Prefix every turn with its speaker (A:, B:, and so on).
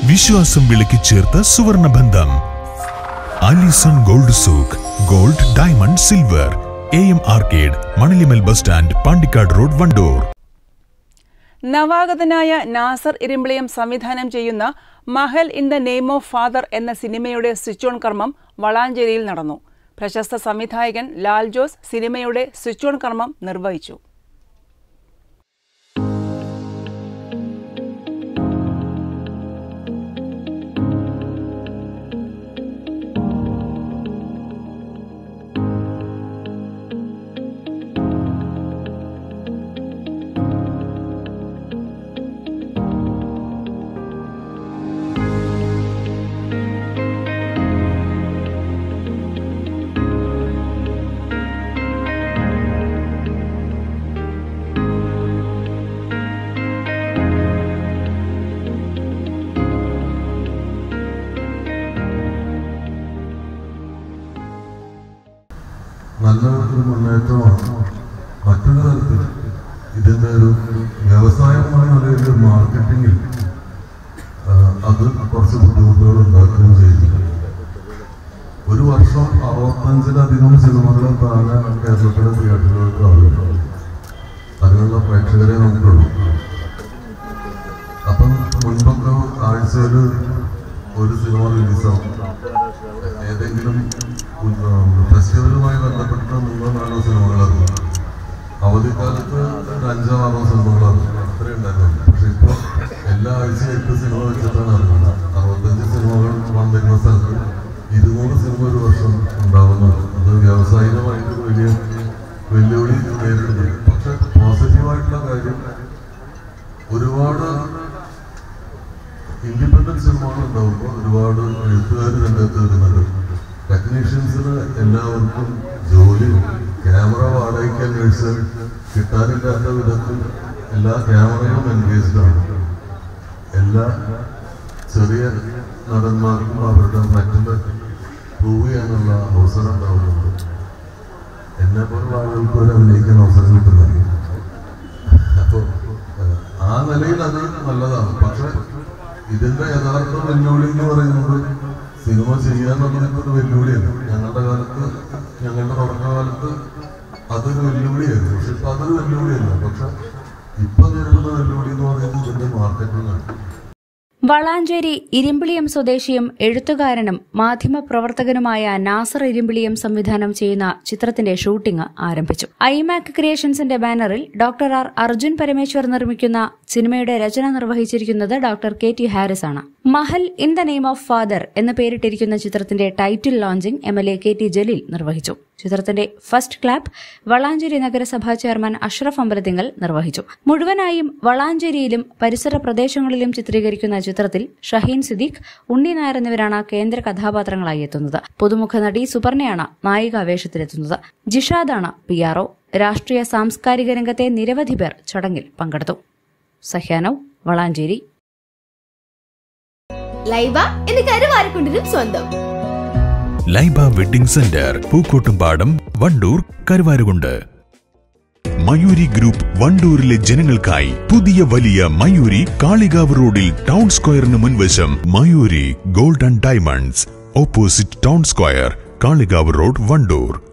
A: വിശ്വാസം വിളക്കി ചേർത്ത സുവർണ ബന്ധം Alison gold souk gold diamond silver A M arcade Manalimal bus stand Pandikkad road Wandoor
B: നവാഗതനായ നാസർ ഇരിമ്പിളിയം സംവിധാനം ചെയ്യുന്ന Mahal in the name of father എന്ന സിനിമയുടെ സ്വിച്ച് ഓൺ കർമ്മം വളാഞ്ചേരിയിൽ നടന്നു പ്രശസ്ത സംവിധായകൻ ലാൽ ജോസ് സിനിമയുടെ സ്വിച്ച് ഓൺ കർമ്മം നിർവഹിച്ചു
C: നല്ല ഒരു മുന്നേറ്റമാണ് മറ്റൊരു തരത്തിൽ ഇതിൻ്റെ ഒരു വ്യവസായമായ നിലയിൽ മാർക്കറ്റിങ്ങിൽ ആ, അത് കുറച്ച് ബുദ്ധിമുട്ടുകൾ ഉണ്ടാക്കുകയും ചെയ്തു ഒരു വർഷം അറുപത്തഞ്ചിലധികം സിനിമകൾ താഴെ കേരളത്തിലെ തിയേറ്ററുകൾക്ക് ആവുകയുള്ളൂ അതിനുള്ള പ്രേക്ഷകരെ നമുക്കുള്ളൂ അപ്പം മുൻപൊക്കെ ആഴ്ചയിൽ ഒരു സിനിമ റിലീസാവും ഏതെങ്കിലും ഫെസ്റ്റിവലുമായി ബന്ധപ്പെട്ട മൂന്നോ നാലോ സിനിമകൾ ഇറങ്ങും അവധിക്കാലത്ത് ഒരു അഞ്ചോ ആറോ സിനിമകൾ ഇറങ്ങും അത്രേ ഉണ്ടായിരുന്നുള്ളൂ പക്ഷെ ഇപ്പോൾ എല്ലാ ആഴ്ചയും എട്ട് സിനിമ വെച്ചിട്ടാണ് ഇറങ്ങുന്നത് അറുപത്തഞ്ച് സിനിമകൾ വന്നിരുന്ന സ്ഥലത്ത് ഇരുന്നൂറ് സിനിമ ഒരു വർഷം ഉണ്ടാവുന്നുണ്ട് അത് വ്യാവസായികമായിട്ട് വലിയ വെല്ലുവിളി നേരിടുന്നുണ്ട് പക്ഷെ പോസിറ്റീവായിട്ടുള്ള കാര്യം ഒരുപാട് ഇൻഡിപെൻഡന്റ് സിനിമകൾ ഉണ്ടാവുമ്പോൾ ഒരുപാട് എഴുത്തുകാർ രംഗത്ത് വരുന്നുണ്ട് ടെക്നീഷ്യൻസിന് എല്ലാവർക്കും ജോലി ക്യാമറ വാടകയ്ക്ക് അന്വേഷിച്ചാൽ കിട്ടാനില്ലാത്ത വിധത്തിൽ എല്ലാ ക്യാമറയും എൻഗേജ്ഡ് ആണ് എല്ലാ ചെറിയ നടന്മാർക്കും അവരുടെ മറ്റുള്ള പ്രൂവ് ചെയ്യാനുള്ള അവസരം ഉണ്ടാവുന്നുണ്ട് എന്നെ പോലുള്ള ആളുകൾക്ക് ഒരു അഭിനയിക്കാൻ അവസരം കിട്ടുന്നില്ല അപ്പോൾ ആ നിലയിൽ അത് നല്ലതാണ് പക്ഷെ ഇതിന്റെ യഥാർത്ഥ വെല്ലുവിളി എന്ന് പറയുന്നത് സിനിമ ചെയ്യാന്നുള്ളത് ഒരു വെല്ലുവിളിയല്ല ഞങ്ങളുടെ കാലത്ത് ഞങ്ങളുടെ തുടക്കകാലത്ത് അതൊരു വെല്ലുവിളിയായിരുന്നു പക്ഷെ ഇപ്പൊ അതൊരു വെല്ലുവിളിയല്ല പക്ഷെ ഇപ്പൊ നേരിടുന്ന വെല്ലുവിളി എന്ന് പറയുന്നത് ഇതിന്റെ മാർക്കറ്റിംഗ് ആണ്
D: വളാഞ്ചേരി ഇരിമ്പിളിയം സ്വദേശിയും എഴുത്തുകാരനും മാധ്യമപ്രവർത്തകനുമായ നാസർ ഇരിമ്പിളിയം സംവിധാനം ചെയ്യുന്ന ചിത്രത്തിന്റെ ഷൂട്ടിംഗ് ആരംഭിച്ചു ഐമാക് ക്രിയേഷൻസിന്റെ ബാനറിൽ ഡോക്ടർ ആർ അർജുൻ പരമേശ്വർ നിർമ്മിക്കുന്ന സിനിമയുടെ രചന നിർവഹിച്ചിരിക്കുന്നത് ഡോക്ടർ കെ ടി ഹാരിസ് ആണ് Mahal in the name of father എന്ന് പേരിട്ടിരിക്കുന്ന ചിത്രത്തിന്റെ title launching M L A K T Jaleel നിർവഹിച്ചു ചിത്രത്തിന്റെ ഫസ്റ്റ് ക്ലാപ്പ് വളാഞ്ചേരി നഗരസഭാ ചെയർമാൻ അഷ്റഫ് അമ്പലത്തിങ്കൽ നിർവഹിച്ചു മുഴുവനായും വളാഞ്ചേരിയിലും പരിസര പ്രദേശങ്ങളിലും ചിത്രീകരിക്കുന്ന ചിത്രത്തിൽ ഷഹീൻ സിദ്ദീഖ് ഉണ്ണി നായർ എന്നിവരാണ് കേന്ദ്ര കഥാപാത്രങ്ങളായി എത്തുന്നത് പുതുമുഖ നടി സുപർണയാണ് നായിക വേഷത്തിലെത്തുന്നത് ജിഷാദാണ് പി ആർഒ രാഷ്ട്രീയ സാംസ്കാരിക രംഗത്തെ നിരവധി പേർ ചടങ്ങിൽ പങ്കെടുത്തു സഹ്യാനവ് വളാഞ്ചേരി
E: ലൈബ എന്ന് കരുവാരക്കുണ്ടിനും സ്വന്തം
A: Laiba wedding centre Pookkottumpadam Wandoor Karuvarakundu Mayoori group വണ്ടൂരിലെ ജനങ്ങൾക്കായി പുതിയ വലിയ മയൂരി കാളികാവ് റോഡിൽ ടൗൺ സ്ക്വയറിന് മുൻവശം Mayoori gold and diamonds opposite town square Kalikavu road Wandoor